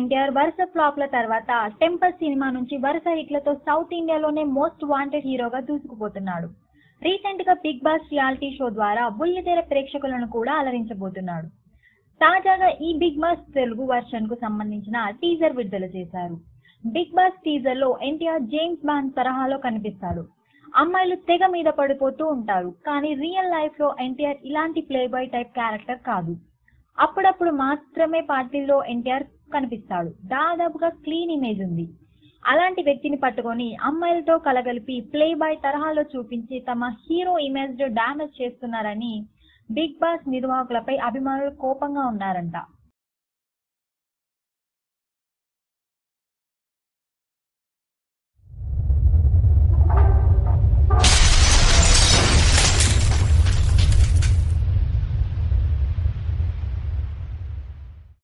ఎన్టీఆర్ వరుస ఫ్లాప్ల తర్వాత టెంపర్ సినిమా నుంచి వరుస హిట్లతో సౌత్ ఇండియాలోనే మోస్ట్ వాంటెడ్ హీరోగా దూసుకుపోతున్నాడు రీసెంట్ గా బిగ్ బాస్ రియాలిటీ షో ద్వారా బుల్లితెర ప్రేక్షకులను కూడా అలరించబోతున్నాడు తాజాగా ఈ బిగ్ బాస్ తెలుగు వర్షన్ కు సంబంధించిన టీజర్ విడుదల చేశారు బిగ్ బాస్ టీజర్ లో ఎన్టీఆర్ జేమ్స్ బాండ్ తరహాలో కనిపిస్తాడు అమ్మాయిలు తెగ మీద పడిపోతూ ఉంటారు కానీ రియల్ లైఫ్ లో ఎన్టీఆర్ ఇలాంటి ప్లే బాయ్ టైప్ క్యారెక్టర్ కాదు అప్పుడప్పుడు మాత్రమే పార్టీల్లో ఎన్టీఆర్ కనిపిస్తాడు దాదాపుగా క్లీన్ ఇమేజ్ ఉంది అలాంటి వ్యక్తిని పట్టుకొని అమ్మాయిలతో కలగలిపి ప్లే బాయ్ తరహాలో చూపించి తమ హీరో ఇమేజ్ డ్యామేజ్ చేస్తున్నారని బిగ్ బాస్ నిర్వాహకులపై అభిమానులు కోపంగా ఉన్నారంట